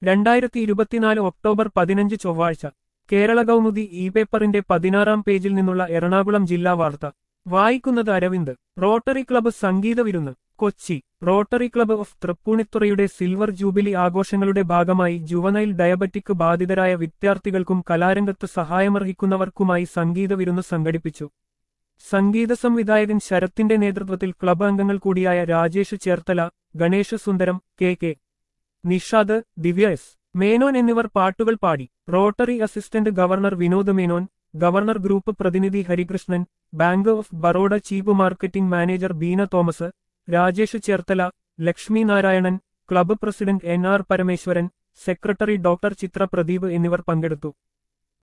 രണ്ടായിരത്തി ഇരുപത്തിനാല് ഒക്ടോബർ പതിനഞ്ച് ചൊവ്വാഴ്ച കേരള കൗമുദി ഇ പേപ്പറിന്റെ പതിനാറാം പേജിൽ നിന്നുള്ള എറണാകുളം ജില്ലാ വാർത്ത വായിക്കുന്നത് അരവിന്ദ് റോട്ടറി ക്ലബ്ബ് സംഗീത വിരുന്ന് കൊച്ചി റോട്ടറി ക്ലബ്ബ് ഓഫ് തൃപ്പൂണിത്തുറയുടെ സിൽവർ ജൂബിലി ആഘോഷങ്ങളുടെ ഭാഗമായി ജുവനൈൽ ഡയബറ്റിക് ബാധിതരായ വിദ്യാർത്ഥികൾക്കും കലാരംഗത്ത് സഹായമർഹിക്കുന്നവർക്കുമായി സംഗീത വിരുന്ന് സംഘടിപ്പിച്ചു സംഗീത സംവിധായകൻ ശരത്തിന്റെ നേതൃത്വത്തിൽ ക്ലബ്ബ് അംഗങ്ങൾ കൂടിയായ Rajesh Cherthala Ganesh Sundaram K K Nishad Divya S Menon എന്നിവർ പാട്ടുകൾ പാടി rotary assistant governor Vinod Menon governor group പ്രതിനിധി Harikrishnan bank of Baroda chief marketing manager Beena Thomas Rajesh Cherthala Lakshmi Narayanan club president N R Parameswaran secretary doctor Chitra Pradeep എന്നിവർ പങ്കെടുത്തു